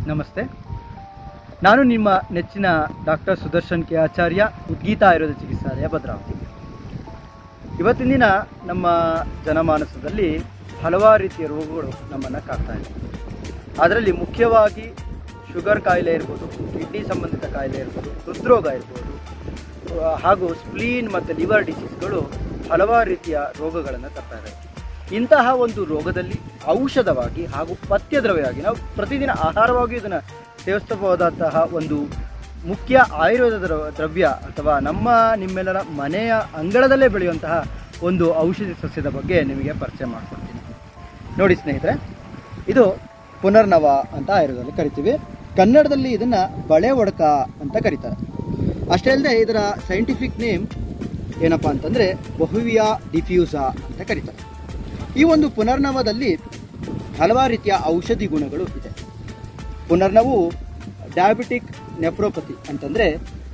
ನಮಸ್ತೆ ನಾನು ನಿಮ್ಮ ನೆಚ್ಚಿನ ಡಾಕ್ಟರ್ ಸುದರ್ಶನ್ ಕೆ ಆಚಾರ್ಯ ಉದ್ಗೀತ ಆಯುರ್ವೇದ ಚಿಕಿತ್ಸಾಲಯ ಭದ್ರಾವತಿ ಇವತ್ತಿನ ದಿನ ನಮ್ಮ ಜನಮಾನಸದಲ್ಲಿ ಹಲವಾರು ರೀತಿಯ ರೋಗಗಳು ನಮ್ಮನ್ನು ಕಾಡ್ತಾ ಇದೆ ಅದರಲ್ಲಿ ಮುಖ್ಯವಾಗಿ ಶುಗರ್ ಕಾಯಿಲೆ ಇರ್ಬೋದು ಕಿಡ್ನಿ ಸಂಬಂಧಿತ ಕಾಯಿಲೆ ಇರ್ಬೋದು ಹೃದ್ರೋಗ ಇರ್ಬೋದು ಆ, ಹಾಗೂ ಸ್ಪ್ಲೀನ್ ಮತ್ತು ಲಿವರ್ ಡಿಸೀಸ್ಗಳು ಹಲವಾರು ರೀತಿಯ ರೋಗಗಳನ್ನು ತರ್ತಾ ಇದ್ದಾವೆ ಇಂತಹ ಒಂದು ರೋಗದಲ್ಲಿ ಔಷಧವಾಗಿ ಹಾಗೂ ಪಥ್ಯ ದ್ರವ್ಯವಾಗಿ ನಾವು ಪ್ರತಿದಿನ ಆಹಾರವಾಗಿ ಇದನ್ನು ಸೇವಿಸಬಹುದಾದಂತಹ ಒಂದು ಮುಖ್ಯ ಆಯುರ್ವೇದ ದ್ರವ ದ್ರವ್ಯ ಅಥವಾ ನಮ್ಮ ನಿಮ್ಮೆಲ್ಲರ ಮನೆಯ ಅಂಗಳದಲ್ಲೇ ಬೆಳೆಯುವಂತಹ ಒಂದು ಔಷಧಿ ಸಸ್ಯದ ಬಗ್ಗೆ ನಿಮಗೆ ಪರಿಚಯ ಮಾಡಿಕೊಡ್ತೀನಿ ನೋಡಿ ಸ್ನೇಹಿತರೆ ಇದು ಪುನರ್ನವ ಅಂತ ಆಯುರ್ವೇದದಲ್ಲಿ ಕರಿತೀವಿ ಕನ್ನಡದಲ್ಲಿ ಇದನ್ನು ಬಳೆ ಒಡಕ ಅಂತ ಕರೀತಾರೆ ಅಷ್ಟೇ ಅಲ್ಲದೆ ಇದರ ಸೈಂಟಿಫಿಕ್ ನೇಮ್ ಏನಪ್ಪ ಅಂತಂದರೆ ಬಹುವಿಯಾ ಡಿಫ್ಯೂಸಾ ಅಂತ ಕರೀತಾರೆ ಈ ಒಂದು ಪುನರ್ನವದಲ್ಲಿ ಹಲವಾರು ರೀತಿಯ ಔಷಧಿ ಗುಣಗಳು ಇದೆ ಪುನರ್ನವು ಡಯಾಬಿಟಿಕ್ ನೆಫ್ರೋಪತಿ ಅಂತಂದರೆ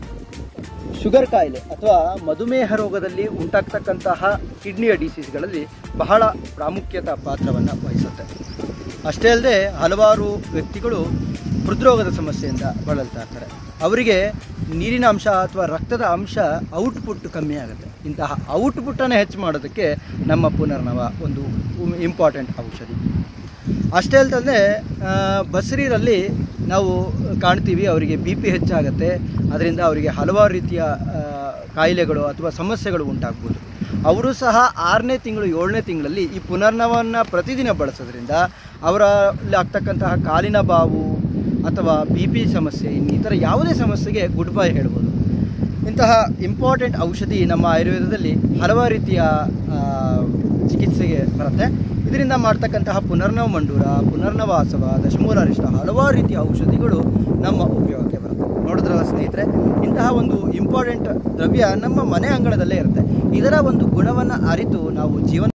ಶುಗರ್ ಕಾಯಿಲೆ ಅಥವಾ ಮಧುಮೇಹ ರೋಗದಲ್ಲಿ ಉಂಟಾಗ್ತಕ್ಕಂತಹ ಕಿಡ್ನಿಯ ಡಿಸೀಸ್ಗಳಲ್ಲಿ ಬಹಳ ಪ್ರಾಮುಖ್ಯತ ಪಾತ್ರವನ್ನು ವಹಿಸುತ್ತೆ ಅಷ್ಟೇ ಅಲ್ಲದೆ ಹಲವಾರು ವ್ಯಕ್ತಿಗಳು ಹೃದ್ರೋಗದ ಸಮಸ್ಯೆಯಿಂದ ಬಳಲ್ತಾ ಇರ್ತಾರೆ ಅವರಿಗೆ ನೀರಿನ ಅಂಶ ಅಥವಾ ರಕ್ತದ ಅಂಶ ಔಟ್ಪುಟ್ ಕಮ್ಮಿ ಆಗುತ್ತೆ ಇಂತಹ ಔಟ್ಪುಟ್ಟನ್ನು ಹೆಚ್ಚು ಮಾಡೋದಕ್ಕೆ ನಮ್ಮ ಪುನರ್ನವ ಒಂದು ಇಂಪಾರ್ಟೆಂಟ್ ಔಷಧಿ ಅಷ್ಟೇ ಅಲ್ದಲ್ಲದೆ ಬಸರೀರಲ್ಲಿ ನಾವು ಕಾಣ್ತೀವಿ ಅವರಿಗೆ ಬಿ ಪಿ ಹೆಚ್ಚಾಗುತ್ತೆ ಅದರಿಂದ ಅವರಿಗೆ ಹಲವಾರು ರೀತಿಯ ಆ, ಕಾಯಿಲೆಗಳು ಅಥವಾ ಸಮಸ್ಯೆಗಳು ಉಂಟಾಗ್ಬೋದು ಅವರು ಸಹ ಆರನೇ ತಿಂಗಳು ಏಳನೇ ತಿಂಗಳಲ್ಲಿ ಈ ಪುನರ್ನವನ್ನು ಪ್ರತಿದಿನ ಬಳಸೋದ್ರಿಂದ ಅವರಲ್ಲಿ ಆಗ್ತಕ್ಕಂತಹ ಕಾಲಿನ ಬಾವು ಅಥವಾ ಬಿ ಪಿ ಸಮಸ್ಯೆ ಇನ್ನಿತರ ಯಾವುದೇ ಸಮಸ್ಯೆಗೆ ಗುಡ್ ಬೈ ಹೇಳ್ಬೋದು ಇಂತಹ ಇಂಪಾರ್ಟೆಂಟ್ ಔಷಧಿ ನಮ್ಮ ಆಯುರ್ವೇದದಲ್ಲಿ ಹಲವಾರು ರೀತಿಯ ಆ, ಚಿಕಿತ್ಸೆಗೆ ಬರುತ್ತೆ ಇದರಿಂದ ಮಾಡ್ತಕ್ಕಂತಹ ಪುನರ್ನವ ಮಂಡೂರ ಪುನರ್ನವಾಸವ ದಶಮೂಲಾರಿಷ್ಟ ಹಲವಾರು ರೀತಿಯ ಔಷಧಿಗಳು ನಮ್ಮ ಉಪಯೋಗಕ್ಕೆ ಬರುತ್ತೆ ನೋಡಿದ್ರಲ್ಲ ಸ್ನೇಹಿತರೆ ಇಂತಹ ಒಂದು ಇಂಪಾರ್ಟೆಂಟ್ ದ್ರವ್ಯ ನಮ್ಮ ಮನೆ ಅಂಗಳದಲ್ಲೇ ಇರುತ್ತೆ ಇದರ ಒಂದು ಗುಣವನ್ನು ಅರಿತು ನಾವು ಜೀವನ